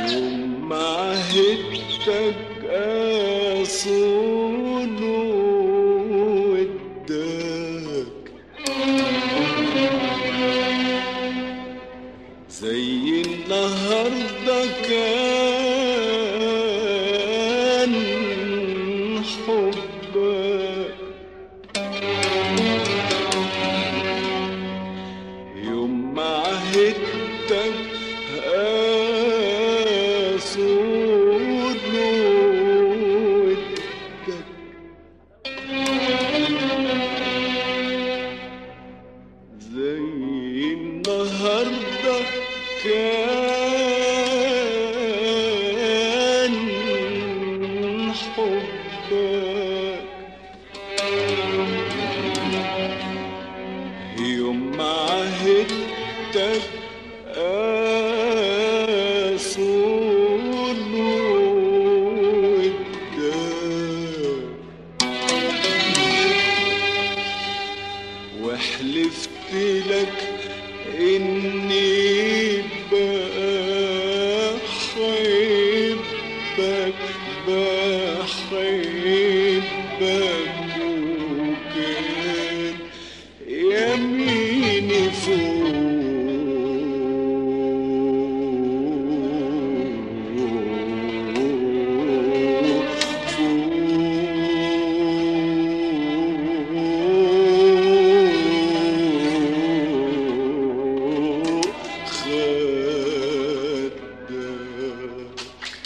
يوم ما عهدتك أصون ودك زي النهارده كان حبك يوم ما عهدتك أصون ودك زي النهارده كان حبك يوم ما عهدتك أصون ودك وحلفت لك اني بحبك بحبك وكان يميني فوق فوق خدك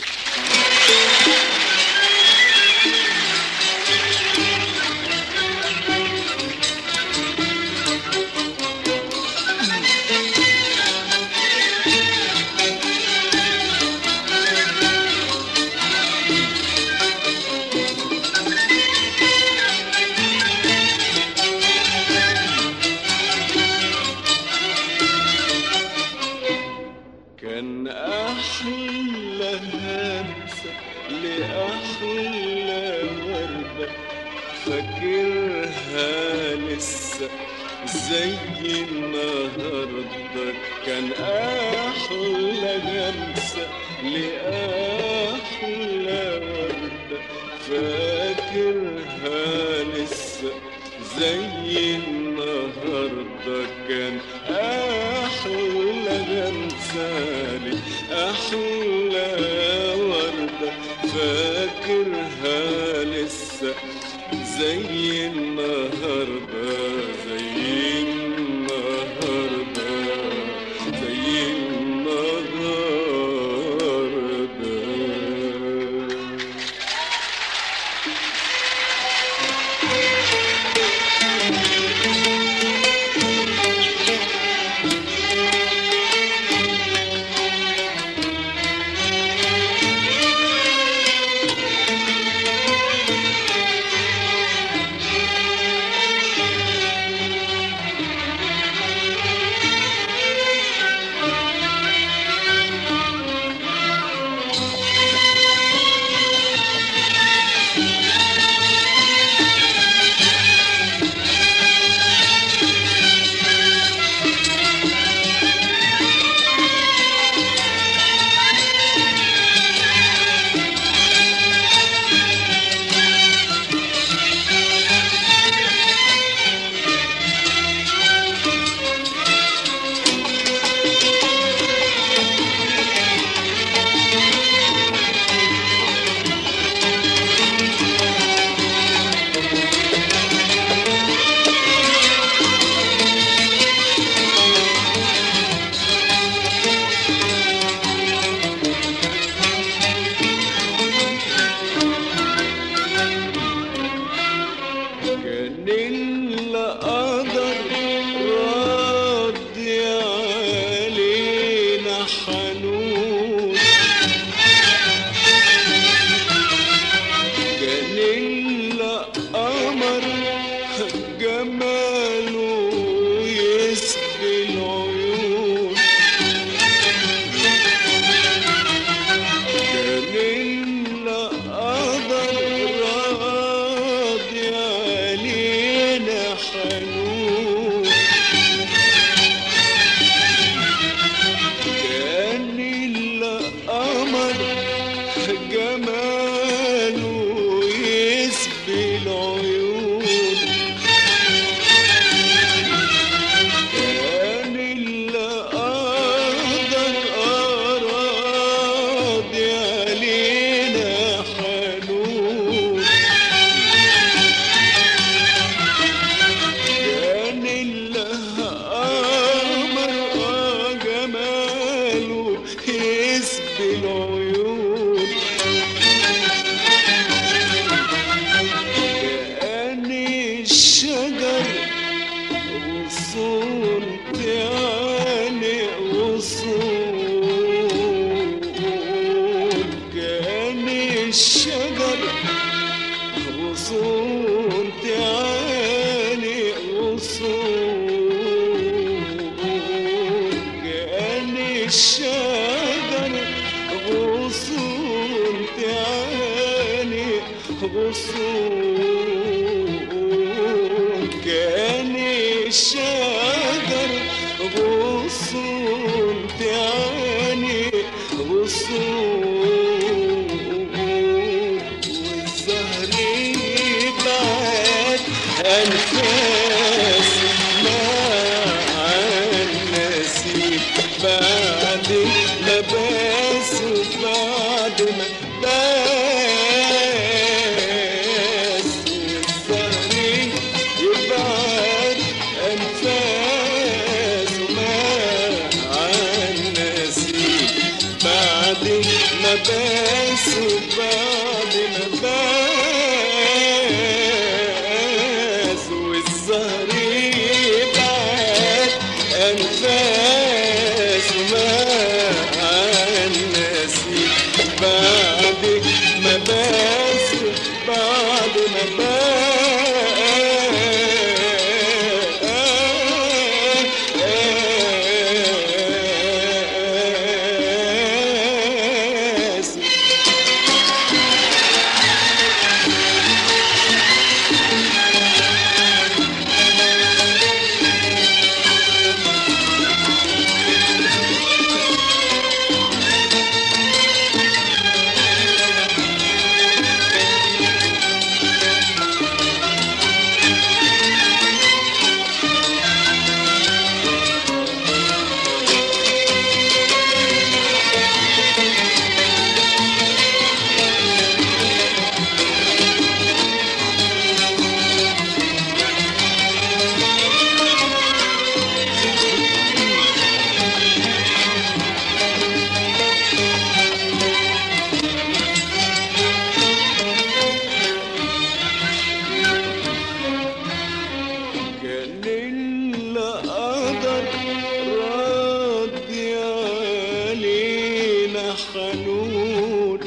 كان أحلى همسة لأحلى وردة فاكرها لسه زي النهاردة كان أحلى همسة لأحلى وردة فاكرها لسه زي النهاردة كان أحلى غمسالي أحلى وردة فاكرها لسه زي النهاردة زي النهاردة زي النهاردة جماله يسبي العيون كان اللي قدر أراضي علينا حنون كان اللي أمر جماله يسبي العيون كان الشجر غصون تاني غصون كان الشجر غصون تاني غصون كان الشجر غصون تاني غصون كان الشجر غصون تاني غصون والزهر يبعد أنفاس مع النسيم بعد ما بس بعد ما بس الزهر يبعد أنفاس مع النسيم بعد ما بس بعد ما بس والزهر يبعد أنفاس مع النسيم بعد ما بس بعد ما بس كان اللي قدر راضي علينا حنون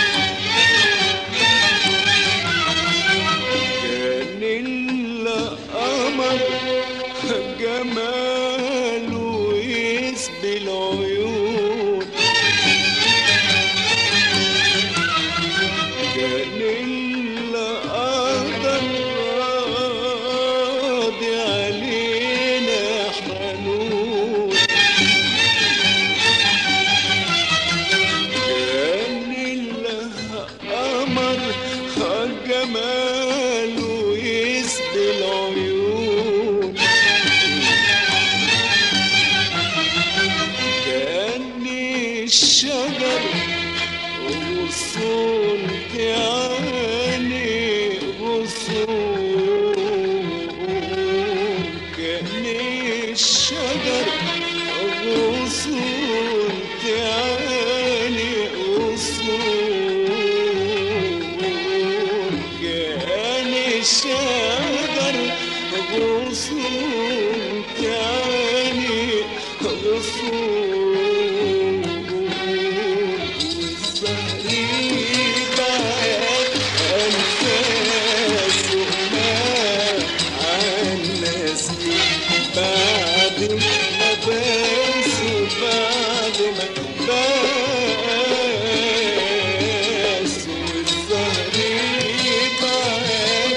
كان اللي قمر جماله يسبي العيون كان اللي قدر راضي علينا حنون كان اللي قمر جماله يسبي العيون كان الشجر غصون تاني غصون كان الشجر غصون تاني غصون كان الشجر غصون تاني غصون بعد ما بس بعد ما بس والزهر يبعد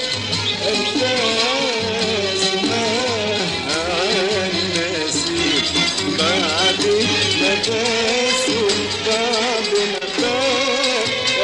أنفاس ما النسيم بعد ما بس بعد ما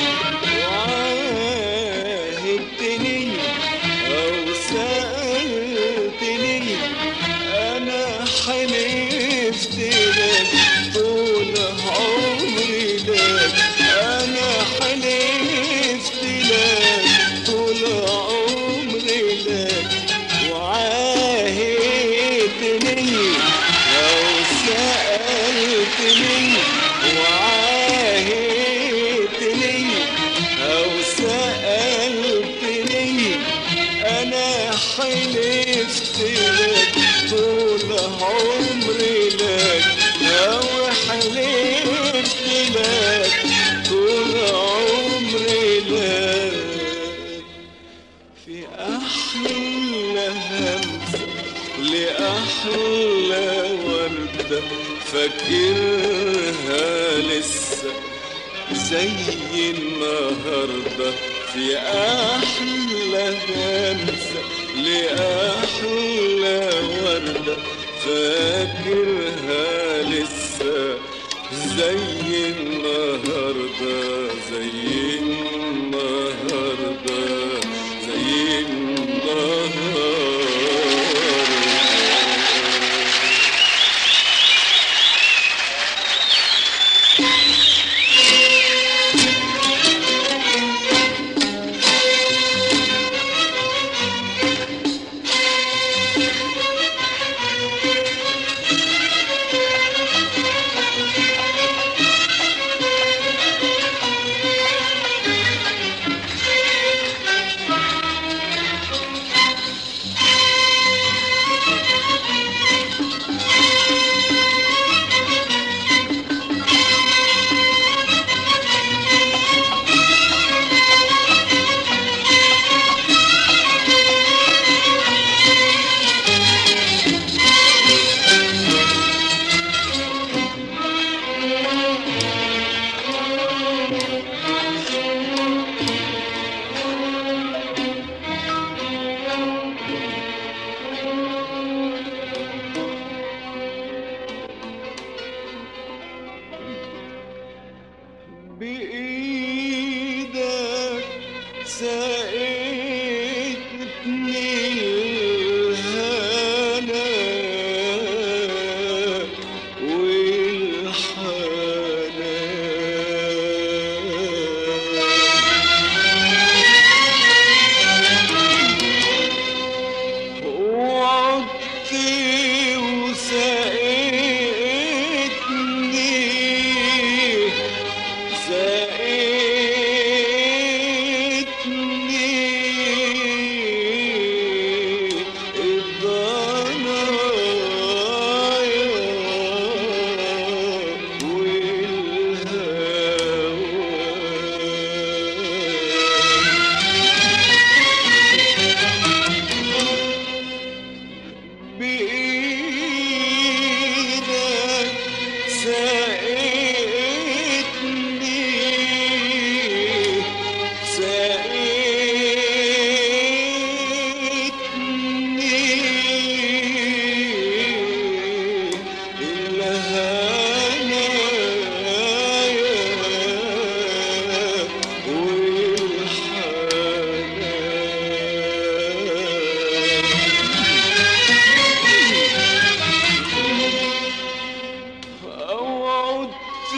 وعاهدتني أو سألتني أنا حلفت لك طول عمري لك أنا حلفت لك طول عمري لك وعاهدتني أو سألتني وعاهدتني أو سألتني أنا حلفت لك طول عمري لك أو حلفت لك طول عمري لك في أحلى همسة لأحلى وردة فاكرها لسه زي النهاردة في أحلى همسة لأحلى وردة فاكرها لسه زي النهاردة زي النهاردة زي النهاردة بإيدك ساقتني الهنا والحنان وعدت وسقيتني سقيتني الضنايا والهوى بإيدك ساقتني ساقتني الهنايا والحنان وعدت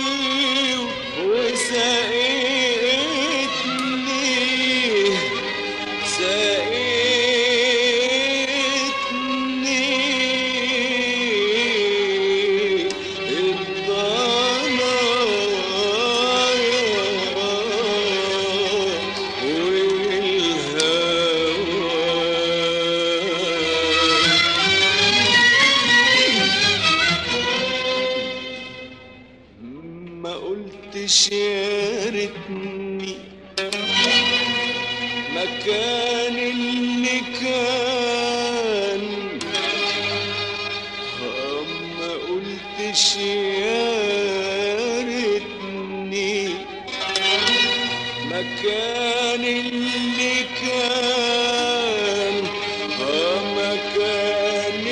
وسقيتني سقيتني الضنايا والهوى ما قلتش يا ريتني مكان اللي كان آه، ما قلتش يا ريتني مكان اللي كان آه، مكان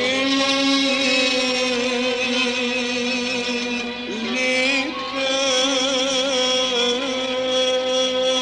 اللي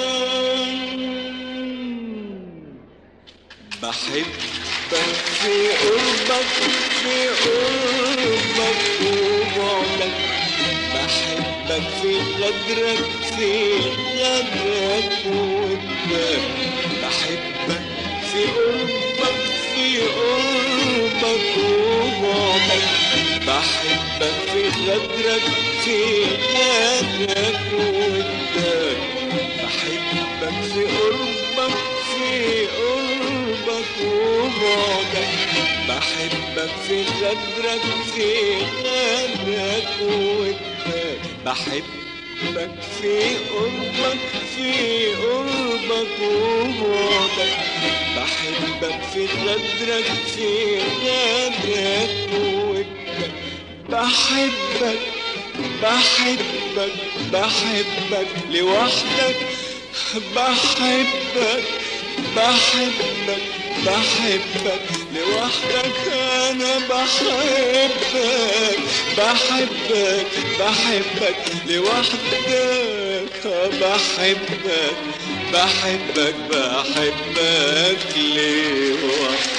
بحبك في قربك في قربك وبعدك بحبك في غدرك في غدرك وبعدك بحبك في قربك في قربك وبعدك بحبك في غدرك في غدرك وبعدك بحبك في قربك في قربك وبعدك بحبك في غدرك في غدرك وبعدك بحبك في قربك في قربك وبعدك بحبك في غدرك في غدرك وبعدك بحبك بحبك بحبك لوحدك بحبك بحبك بحبك لوحدك انا بحبك بحبك بحبك لوحدك بحبك بحبك بحبك لوحدك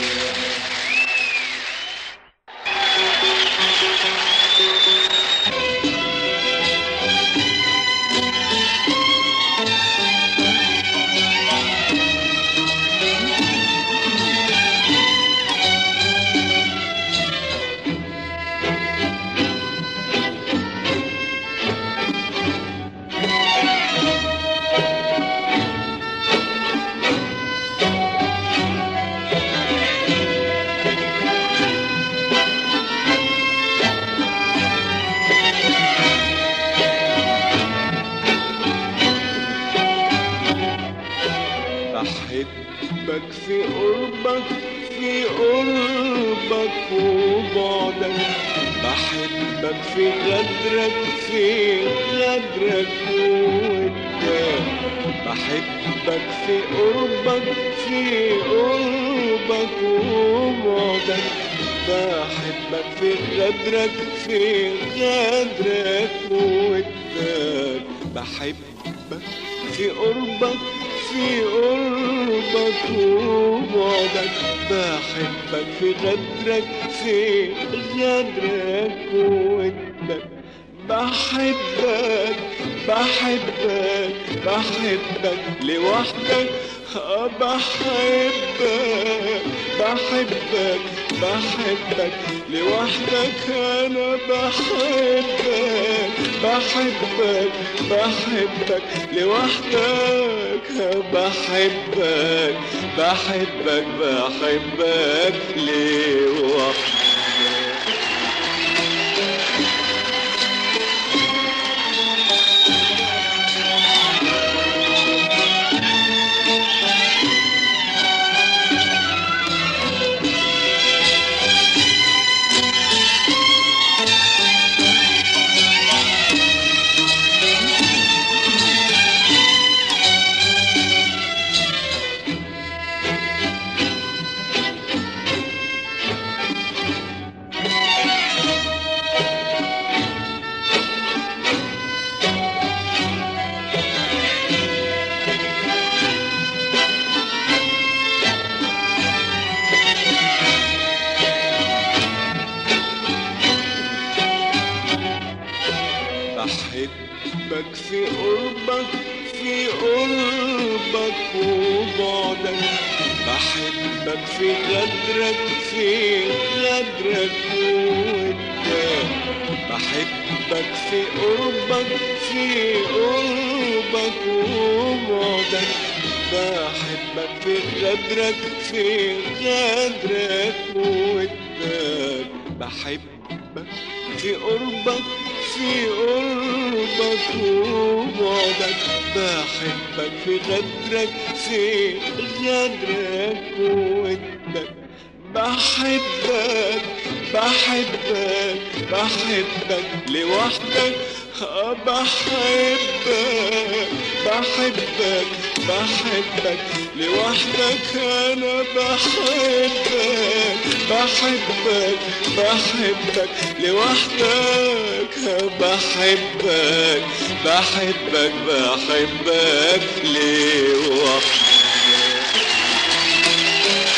بحبك في قربك في قربك وبعدك بحبك في غدرك في غدرك وودك بحبك في قربك في قربك وبعدك بحبك في غدرك في غدرك وودك بحبك في قربك في قربك وبعدك بحبك في غدرك في غدرك وودك بحبك بحبك بحبك لوحدك آه بحبك بحبك بحبك لوحدك انا بحبك بحبك بحبك لوحدك بحبك بحبك بحبك لوحدك بحبك في قربك في قربك وبعدك بحبك في غدرك في غدرك وودك بحبك في قربك في قربك وبعدك بحبك في غدرك في غدرك وودك بحبك في قربك في قربك وبعدك بحبك في غدرك في غدرك وودك بحبك بحبك بحبك لوحدك آه بحبك بحبك بحبك لوحدك انا بحبك بحبك بحبك لوحدك بحبك بحبك بحبك لوحدك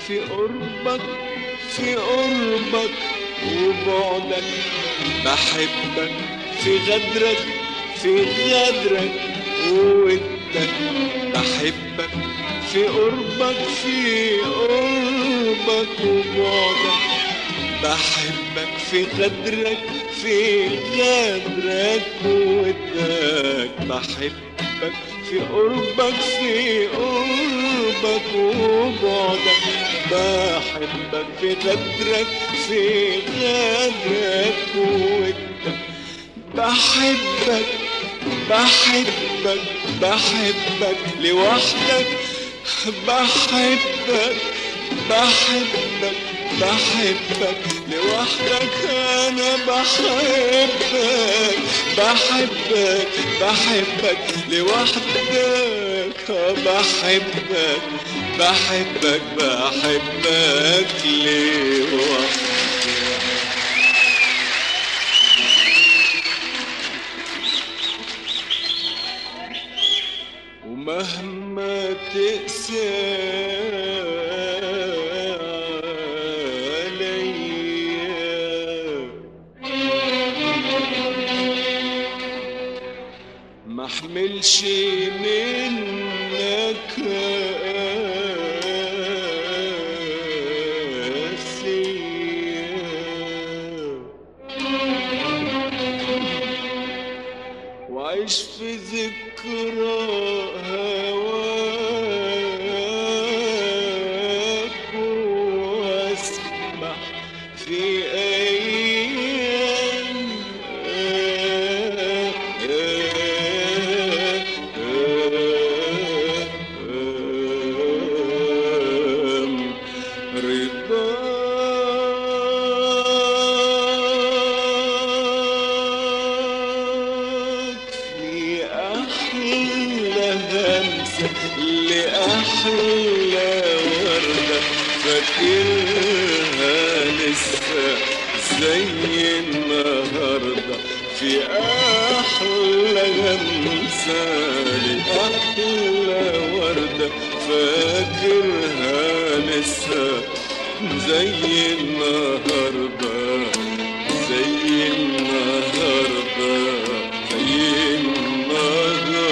في قربك في قربك وبعدك بحبك في غدرك في غدرك وودك بحبك في قربك في قربك وبعدك بحبك في غدرك في غدرك وودك بحبك في قربك في قربك وبعدك بحبك في غدرك في غدرك وودك بحبك بحبك بحبك لوحدك بحبك بحبك بحبك لوحدك انا بحبك بحبك بحبك لوحدك بحبك بحبك بحبك لوحدك ومهما تقسى عليا ما احملش منك قاسية وعيش في ذكرى هواك واسمح في أيام رضاك في أحلى همسة لأحلى وردة فاكرها لسه زي النهاردة في أحلى همسة لأحلى وردة فاكرها لسه زي النهاردة زي النهاردة زي النهاردة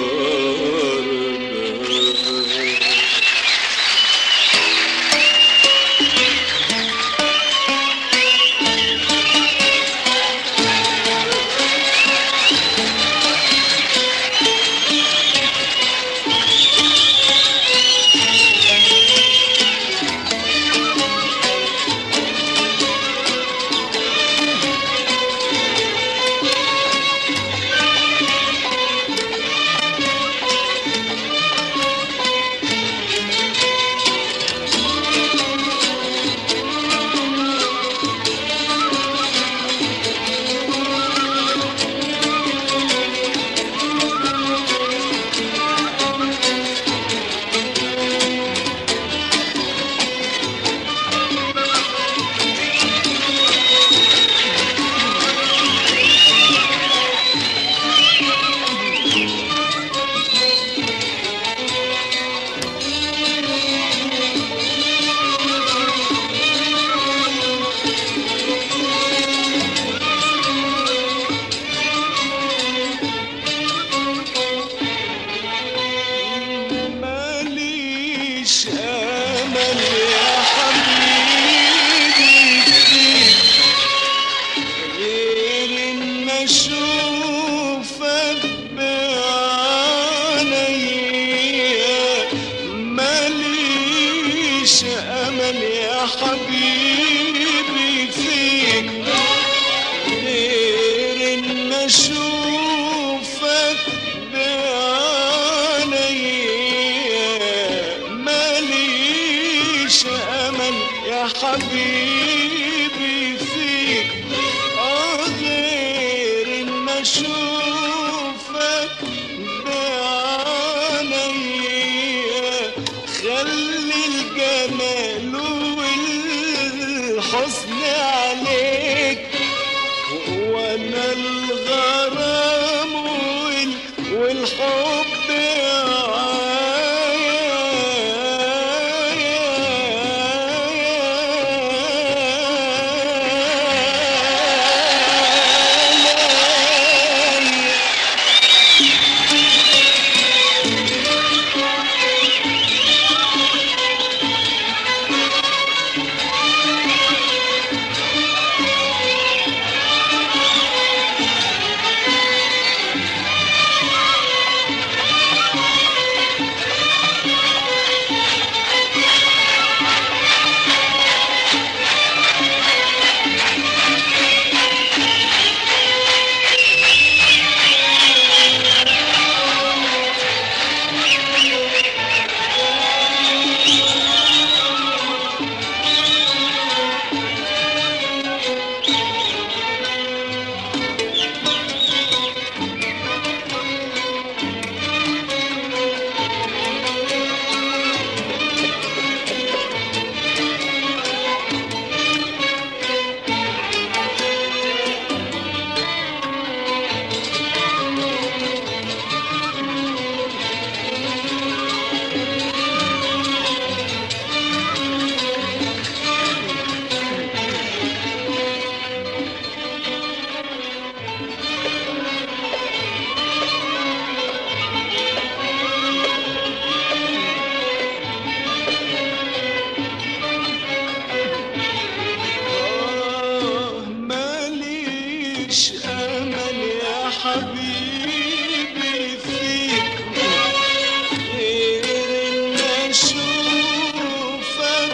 ماليش امل يا حبيبي فيك غير ان اشوفك بعينيا ماليش امل يا حبيبي فيك غير ان اشوفك بعينيا ماليش امل يا حبيبي فيك آه غير ان اشوفك بعينيا خلي الجمال والحسن عليك وانا الغرام وال- والحب حبيبي فيك غير إن أشوفك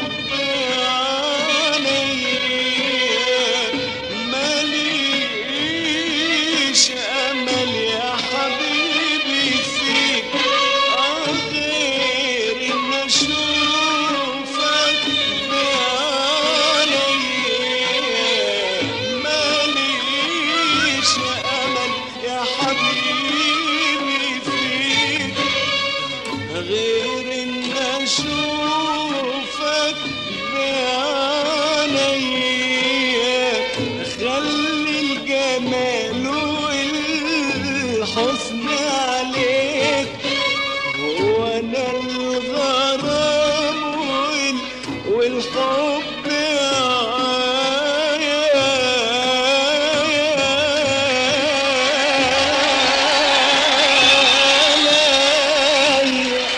بعينيا ماليش أمل يا حبيبي فيك آه غير إن أشوفك بعينيا ماليش أمل يا حبيبي فيك غير ان اشوفك بعينيا خلي الجمال والحسن عليك وانا الغرام وال- والحب عليا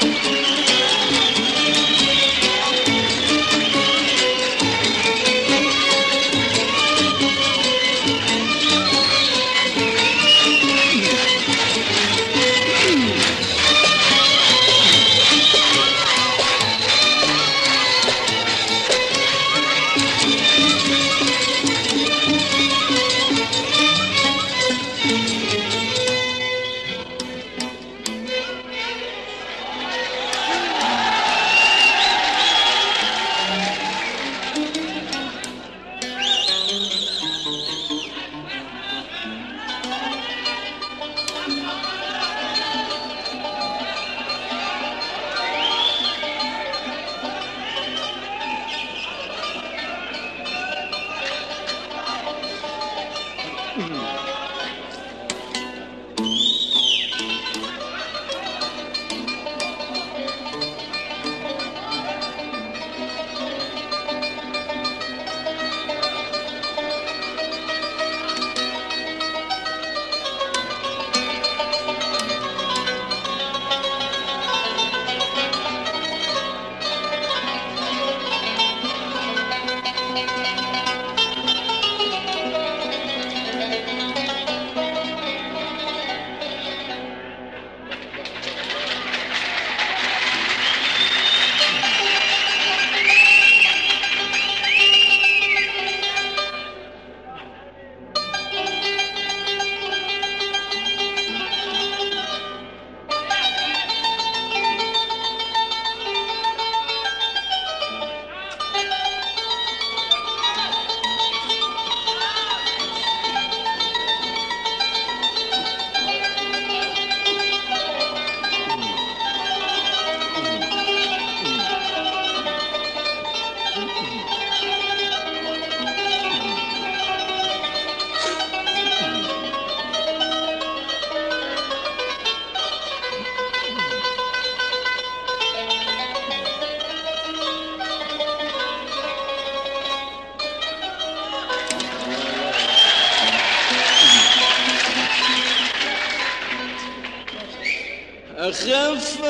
أخاف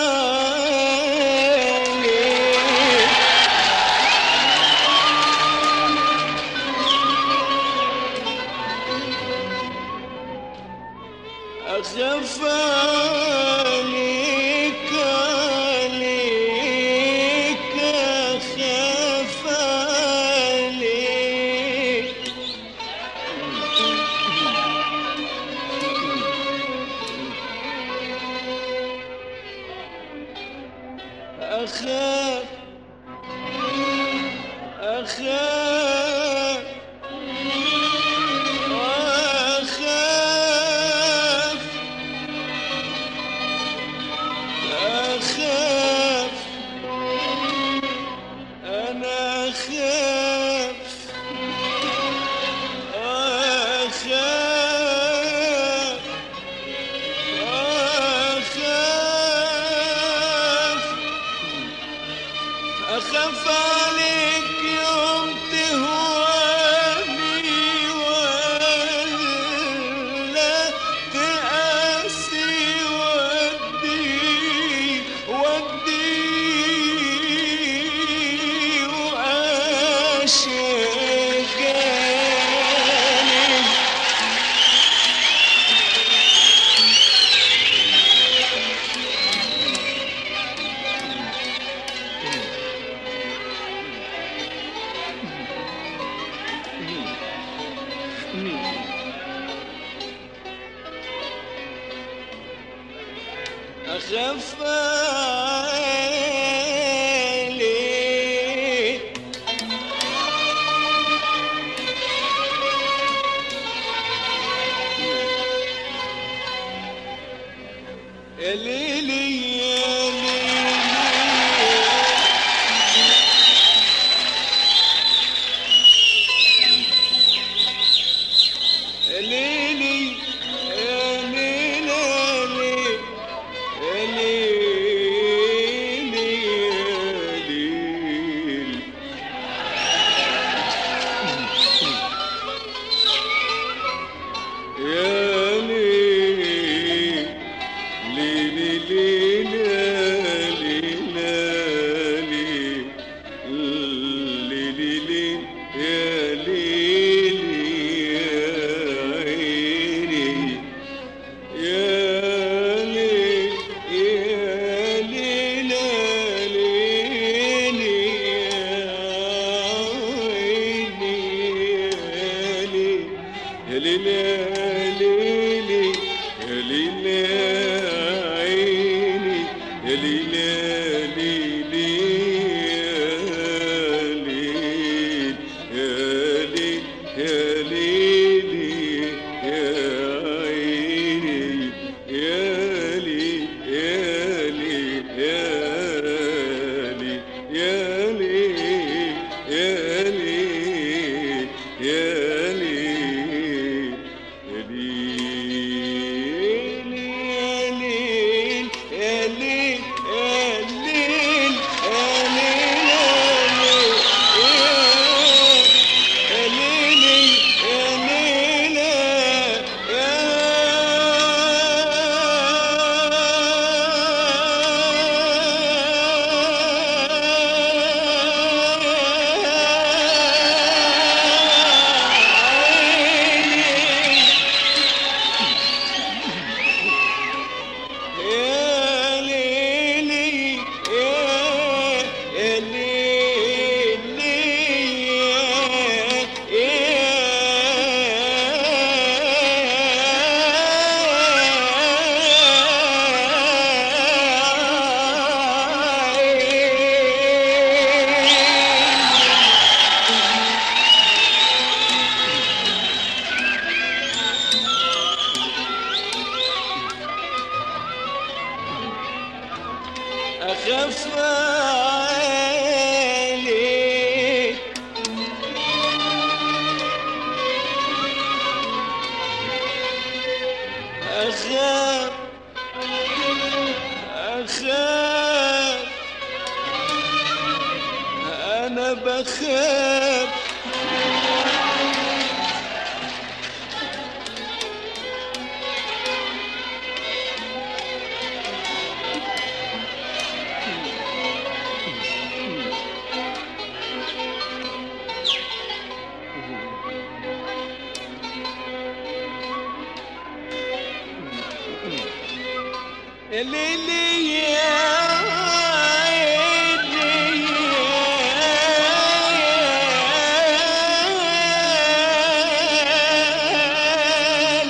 عليك أخاف عليك عليك أخاف عليك أخاف أخاف أخاف أخاف أنا أخاف أخاف أخاف أخاف عليك يوم تهواني ولا تقاسي ودي ودي وأشجاني أخف عليك يا ليلي يا ليلي يا ليلي يا ليلي يا ليلي يا ليلي يا ليلي ليلي ليلي ليلي ليلي ليلي يا ليلي يا عيني يا ليلي يا ليلي ليلي يا عيني يا ليلي يا ليلي يا عيني يا ليلي يا ليلي يا ليلي يا عيني يا لي يا لي يا لي يا لي يا لي يا لي يا ليلي يا يا ليلي يا يا أخف عليك أخاف أخاف أنا بخاف يا ليلي يا عيني يا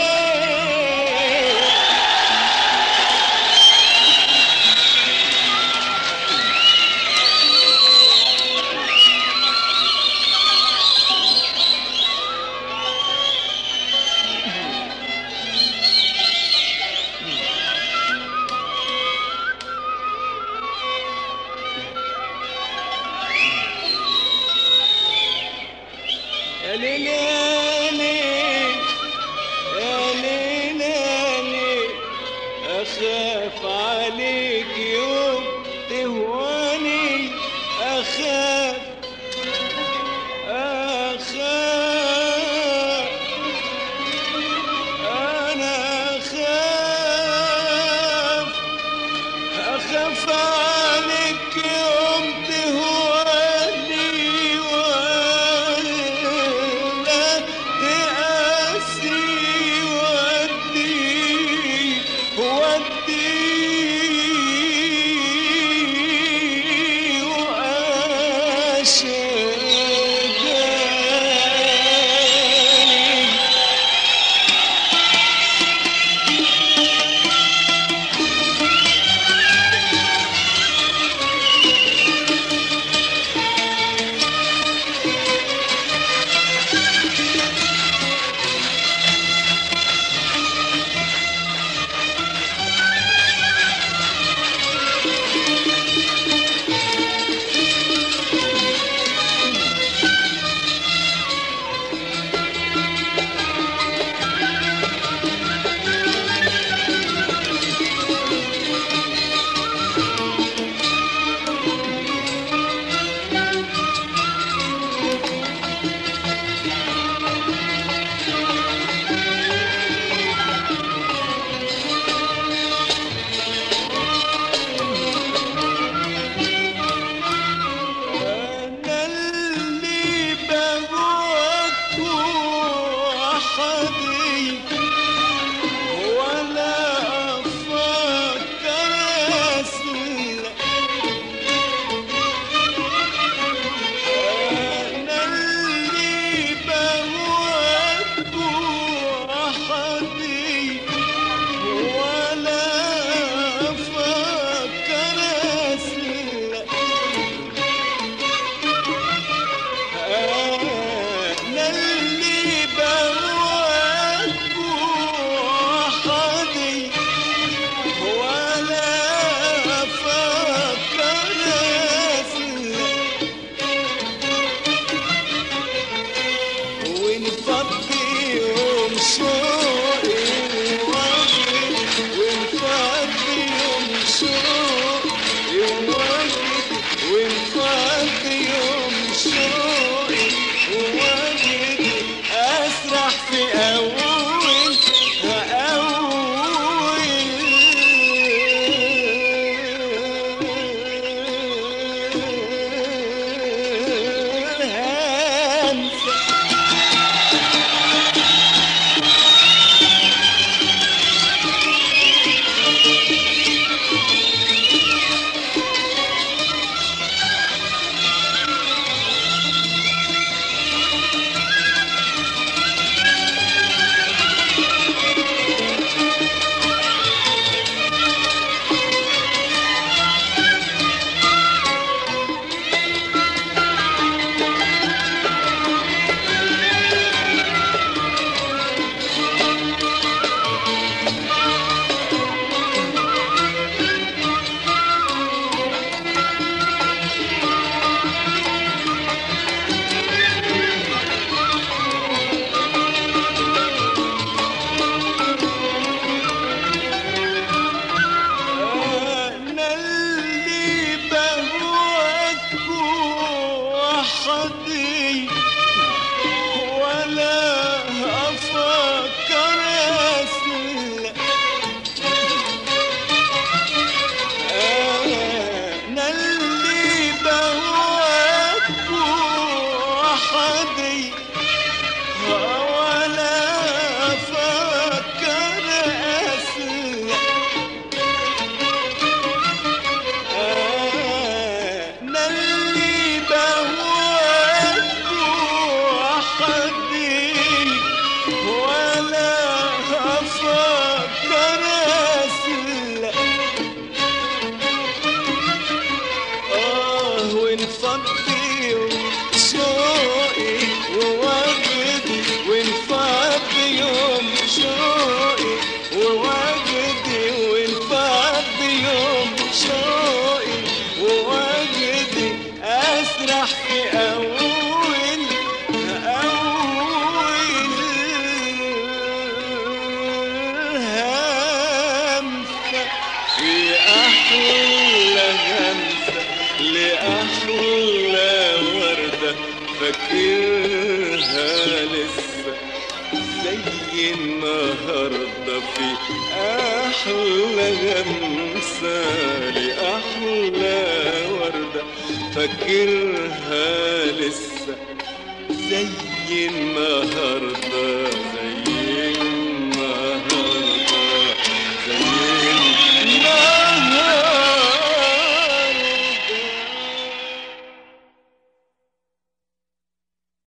ليل يا ليل يا ليل يا ليل يا ليل أخاف عليك يوم تهواني أخاف أخاف أنا أخاف أخاف عليك يوم تهواني ولا تقاسي ودي ودي وأشجاني لأحلى همسة لأحلى وردة فاكرها لسه زي النهاردة في أحلى غمسة لأحلى وردة فاكرها لسه زي النهاردة